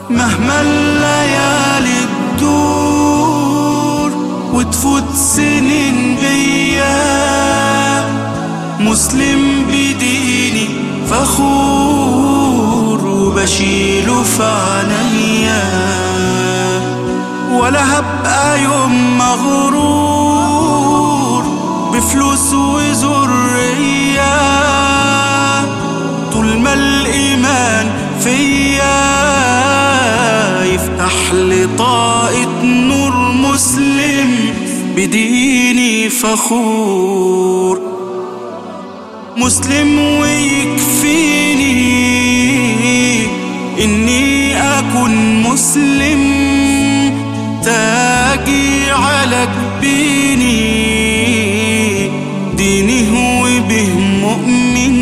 مهما الليالي تدور وتفوت سنين بيا مسلم بديني فخور وبشيله في عينيا ولا هبقى يوم مغرور بفلوس وذرية طول ما الإيمان فيا يفتح لي طاقة نور مسلم بديني فخور مسلم ويكفيني إني أكون مسلم تاجي على جبيني ديني هو به مؤمن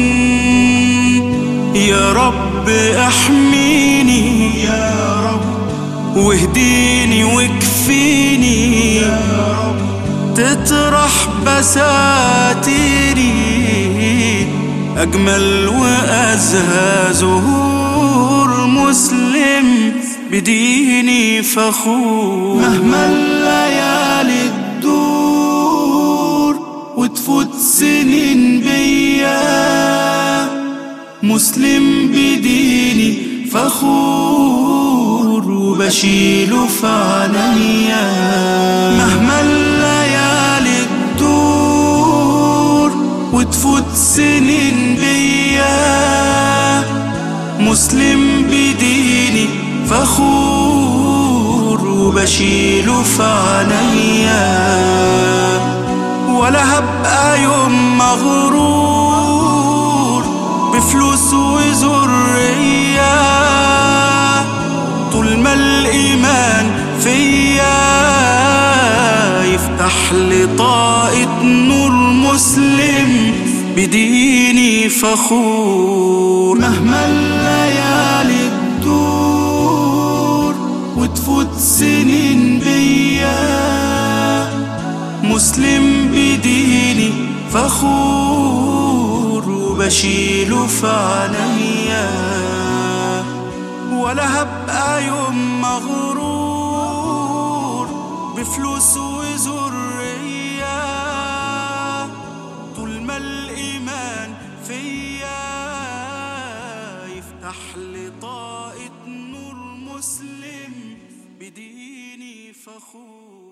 يا رب احميني يا رب واهديني واكفيني يا رب تطرح بساتيني أجمل وأزهى زهور مسلم بديني فخور مهما الليالي تدور وتفوت سنين بيا مسلم بديني فخور وبشيله في عينيا مهما الليالي تدور وتفوت سنين بيا مسلم بديني فخور وبشيله في عينيا ولا هبقى يوم مغرور بفلوس وذرية طول ما الإيمان فيا يفتح لي طاقة نور مسلم بديني فخور مهما الليالي تدور وتفوت سنين بيا مسلم بديني فخور وبشيله في عينيا ولا هبقى يوم مغرور بفلوس وذرية طول ما الإيمان فيا يفتح لي طاقة نور مسلم بديني فخور